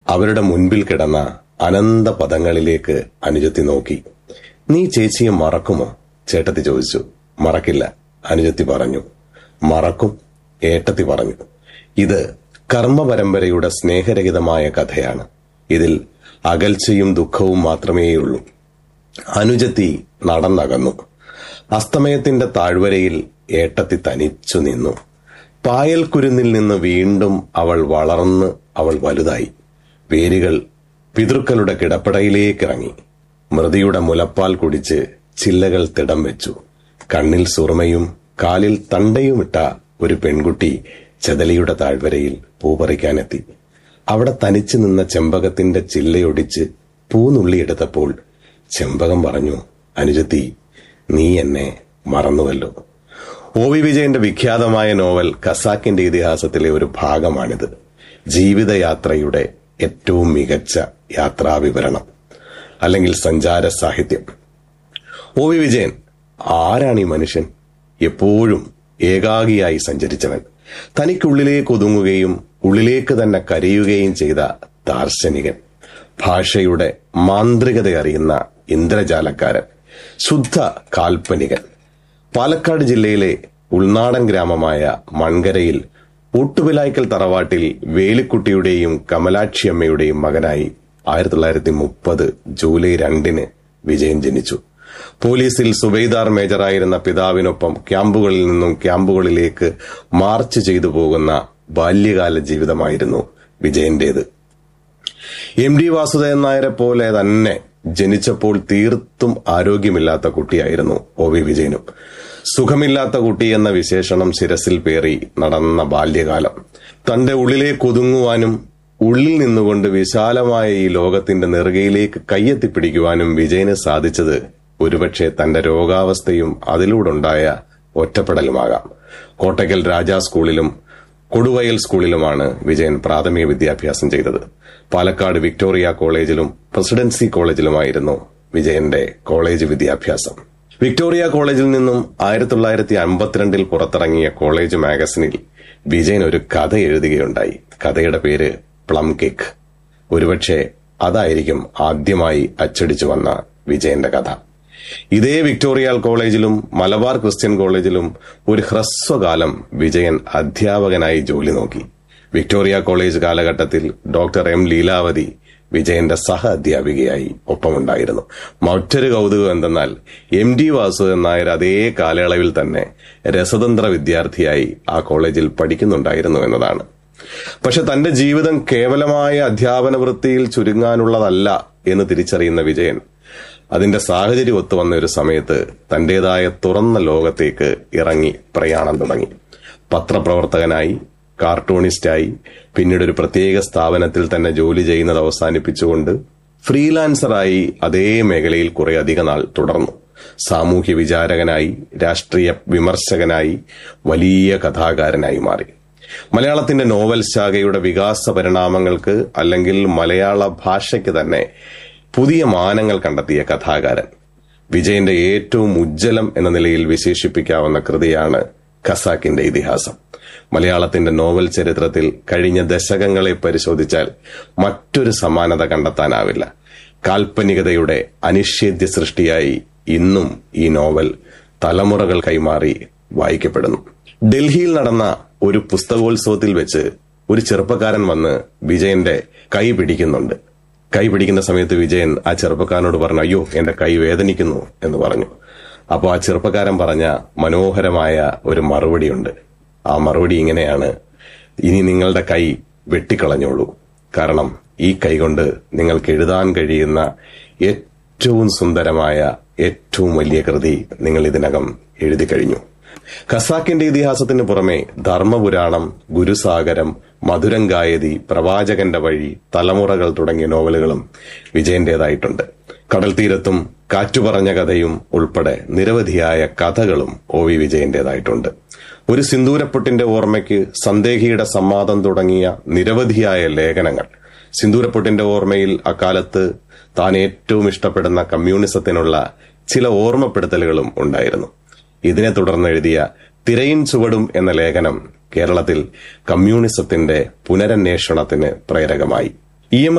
അവരുടെ മുൻപിൽ കിടന്ന അനന്ത പദങ്ങളിലേക്ക് അനുജത്തി നോക്കി നീ ചേച്ചിയെ മറക്കുമോ ചേട്ടത്തി ചോദിച്ചു മറക്കില്ല അനുജത്തി പറഞ്ഞു മറക്കും ഏട്ടത്തി പറഞ്ഞു ഇത് കർമ്മപരമ്പരയുടെ സ്നേഹരഹിതമായ കഥയാണ് ഇതിൽ അകൽച്ചയും ദുഃഖവും മാത്രമേയുള്ളൂ അനുജത്തി നടന്നകന്നു അസ്തമയത്തിന്റെ താഴ്വരയിൽ ഏട്ടത്തി തനിച്ചു നിന്നു പായൽക്കുരുന്നിൽ നിന്ന് വീണ്ടും അവൾ വളർന്ന് അവൾ വലുതായി വേരുകൾ പിതൃക്കളുടെ കിടപ്പടയിലേക്കിറങ്ങി മൃതിയുടെ മുലപ്പാൽ കുടിച്ച് ചില്ലകൾ തിടം വെച്ചു കണ്ണിൽ സുറുമയും കാലിൽ തണ്ടയുമിട്ട ഒരു പെൺകുട്ടി ചെതലിയുടെ താഴ്വരയിൽ പൂപറിക്കാനെത്തി അവിടെ തനിച്ചു നിന്ന ചെമ്പകത്തിന്റെ ചില്ലയൊടിച്ച് പൂനുള്ളിയെടുത്തപ്പോൾ ചെമ്പകം പറഞ്ഞു അനുജത്തി നീ എന്നെ മറന്നുവല്ലോ ഒ വി വിജയന്റെ വിഖ്യാതമായ നോവൽ ഖസാക്കിന്റെ ഇതിഹാസത്തിലെ ഒരു ഭാഗമാണിത് ജീവിതയാത്രയുടെ ഏറ്റവും മികച്ച യാത്രാവിവരണം അല്ലെങ്കിൽ സഞ്ചാര സാഹിത്യം ഒ വി വിജയൻ ആരാണ് ഈ മനുഷ്യൻ എപ്പോഴും ഏകാഗിയായി സഞ്ചരിച്ചവൻ തനിക്കുള്ളിലേക്ക് ഒതുങ്ങുകയും ഉള്ളിലേക്ക് തന്നെ കരയുകയും ചെയ്ത ദാർശനികൻ ഭാഷയുടെ മാന്ത്രികത അറിയുന്ന ഇന്ദ്രജാലക്കാരൻ ശുദ്ധ കാൽപ്പനികൻ പാലക്കാട് ജില്ലയിലെ ഉൾനാടൻ ഗ്രാമമായ മൺകരയിൽ ഊട്ടുവിലായ്ക്കൽ തറവാട്ടിൽ വേലിക്കുട്ടിയുടെയും കമലാക്ഷിയമ്മയുടെയും മകനായി ആയിരത്തി തൊള്ളായിരത്തി മുപ്പത് ജൂലൈ രണ്ടിന് വിജയൻ ജനിച്ചു പോലീസിൽ സുബൈദാർ മേജറായിരുന്ന പിതാവിനൊപ്പം ക്യാമ്പുകളിൽ നിന്നും ക്യാമ്പുകളിലേക്ക് മാർച്ച് ചെയ്തു പോകുന്ന ബാല്യകാല ജീവിതമായിരുന്നു വിജയന്റേത് എം ഡി വാസുദേവൻ നായരെ പോലെ തന്നെ ജനിച്ചപ്പോൾ തീർത്തും ആരോഗ്യമില്ലാത്ത കുട്ടിയായിരുന്നു ഒ വി വിജയനും സുഖമില്ലാത്ത കുട്ടി എന്ന വിശേഷണം ശിരസിൽ പേറി നടന്ന ബാല്യകാലം തന്റെ ഉള്ളിലേക്ക് ഒതുങ്ങുവാനും ഉള്ളിൽ നിന്നുകൊണ്ട് വിശാലമായ ഈ ലോകത്തിന്റെ നെറുകയിലേക്ക് കയ്യെത്തിപ്പിടിക്കുവാനും വിജയന് സാധിച്ചത് ഒരുപക്ഷെ തന്റെ രോഗാവസ്ഥയും അതിലൂടുണ്ടായ ഒറ്റപ്പെടലുമാകാം കോട്ടയ്ക്കൽ രാജാ സ്കൂളിലും കൊടുവയൽ സ്കൂളിലുമാണ് വിജയൻ പ്രാഥമിക വിദ്യാഭ്യാസം ചെയ്തത് പാലക്കാട് വിക്ടോറിയ കോളേജിലും പ്രസിഡൻസി കോളേജിലുമായിരുന്നു വിജയന്റെ കോളേജ് വിദ്യാഭ്യാസം വിക്ടോറിയ കോളേജിൽ നിന്നും ആയിരത്തി തൊള്ളായിരത്തി അമ്പത്തിരണ്ടിൽ പുറത്തിറങ്ങിയ കോളേജ് മാഗസിനിൽ വിജയൻ ഒരു കഥ എഴുതുകയുണ്ടായി കഥയുടെ പേര് പ്ലം കേക്ക് ഒരുപക്ഷെ അതായിരിക്കും ആദ്യമായി അച്ചടിച്ചു വന്ന വിജയന്റെ കഥ ഇതേ വിക്ടോറിയ കോളേജിലും മലബാർ ക്രിസ്ത്യൻ കോളേജിലും ഒരു ഹ്രസ്വകാലം വിജയൻ അധ്യാപകനായി ജോലി നോക്കി വിക്ടോറിയ കോളേജ് കാലഘട്ടത്തിൽ ഡോക്ടർ എം ലീലാവതി വിജയന്റെ സഹ അധ്യാപികയായി ഒപ്പമുണ്ടായിരുന്നു മറ്റൊരു കൗതുകം എന്തെന്നാൽ എം ഡി വാസുദേവൻ നായർ അതേ കാലയളവിൽ തന്നെ രസതന്ത്ര വിദ്യാർത്ഥിയായി ആ കോളേജിൽ പഠിക്കുന്നുണ്ടായിരുന്നു എന്നതാണ് പക്ഷെ തന്റെ ജീവിതം കേവലമായ അധ്യാപന വൃത്തിയിൽ ചുരുങ്ങാനുള്ളതല്ല എന്ന് തിരിച്ചറിയുന്ന വിജയൻ അതിന്റെ സാഹചര്യം ഒത്തുവന്ന ഒരു സമയത്ത് തന്റേതായ തുറന്ന ലോകത്തേക്ക് ഇറങ്ങി പ്രയാണം തുടങ്ങി പത്രപ്രവർത്തകനായി കാർട്ടൂണിസ്റ്റായി പിന്നീട് ഒരു പ്രത്യേക സ്ഥാപനത്തിൽ തന്നെ ജോലി ചെയ്യുന്നത് അവസാനിപ്പിച്ചുകൊണ്ട് ഫ്രീലാൻസറായി അതേ മേഖലയിൽ കുറെ അധിക നാൾ തുടർന്നു സാമൂഹ്യ വിചാരകനായി രാഷ്ട്രീയ വിമർശകനായി വലിയ കഥാകാരനായി മാറി മലയാളത്തിന്റെ നോവൽ ശാഖയുടെ വികാസ പരിണാമങ്ങൾക്ക് അല്ലെങ്കിൽ മലയാള ഭാഷയ്ക്ക് തന്നെ പുതിയ മാനങ്ങൾ കണ്ടെത്തിയ കഥാകാരൻ വിജയന്റെ ഏറ്റവും ഉജ്ജ്വലം എന്ന നിലയിൽ വിശേഷിപ്പിക്കാവുന്ന കൃതിയാണ് ഖസാക്കിന്റെ ഇതിഹാസം മലയാളത്തിന്റെ നോവൽ ചരിത്രത്തിൽ കഴിഞ്ഞ ദശകങ്ങളെ പരിശോധിച്ചാൽ മറ്റൊരു സമാനത കണ്ടെത്താനാവില്ല കാൽപ്പനികതയുടെ അനിഷേധ്യ സൃഷ്ടിയായി ഇന്നും ഈ നോവൽ തലമുറകൾ കൈമാറി വായിക്കപ്പെടുന്നു ഡൽഹിയിൽ നടന്ന ഒരു പുസ്തകോത്സവത്തിൽ വെച്ച് ഒരു ചെറുപ്പക്കാരൻ വന്ന് വിജയന്റെ കൈ പിടിക്കുന്നുണ്ട് കൈ പിടിക്കുന്ന സമയത്ത് വിജയൻ ആ ചെറുപ്പക്കാരനോട് പറഞ്ഞു അയ്യോ എന്റെ കൈ വേദനിക്കുന്നു എന്ന് പറഞ്ഞു അപ്പോൾ ആ ചെറുപ്പക്കാരൻ പറഞ്ഞ മനോഹരമായ ഒരു മറുപടിയുണ്ട് ആ മറുപടി ഇങ്ങനെയാണ് ഇനി നിങ്ങളുടെ കൈ വെട്ടിക്കളഞ്ഞോളൂ കാരണം ഈ കൈ കൊണ്ട് നിങ്ങൾക്ക് എഴുതാൻ കഴിയുന്ന ഏറ്റവും സുന്ദരമായ ഏറ്റവും വലിയ കൃതി നിങ്ങൾ ഇതിനകം എഴുതി കഴിഞ്ഞു ഖസാക്കിന്റെ ഇതിഹാസത്തിന് പുറമെ ധർമ്മപുരാണം ഗുരുസാഗരം മധുരം ഗായതി പ്രവാചകന്റെ വഴി തലമുറകൾ തുടങ്ങിയ നോവലുകളും വിജയന്റേതായിട്ടുണ്ട് കടൽ തീരത്തും കാറ്റുപറഞ്ഞ കഥയും ഉൾപ്പെടെ നിരവധിയായ കഥകളും ഒ വി വിജയന്റേതായിട്ടുണ്ട് ഒരു സിന്ദൂരപ്പൊട്ടിന്റെ ഓർമ്മയ്ക്ക് സന്ദേഹിയുടെ സമ്മാദം തുടങ്ങിയ നിരവധിയായ ലേഖനങ്ങൾ സിന്ദൂരപ്പൊട്ടിന്റെ ഓർമ്മയിൽ അക്കാലത്ത് താൻ ഏറ്റവും ഇഷ്ടപ്പെടുന്ന കമ്മ്യൂണിസത്തിനുള്ള ചില ഓർമ്മപ്പെടുത്തലുകളും ഉണ്ടായിരുന്നു ഇതിനെ തുടർന്ന് എഴുതിയ തിരയിൻ ചുവടും എന്ന ലേഖനം കേരളത്തിൽ കമ്മ്യൂണിസത്തിന്റെ പുനരന്വേഷണത്തിന് പ്രേരകമായി ഇ എം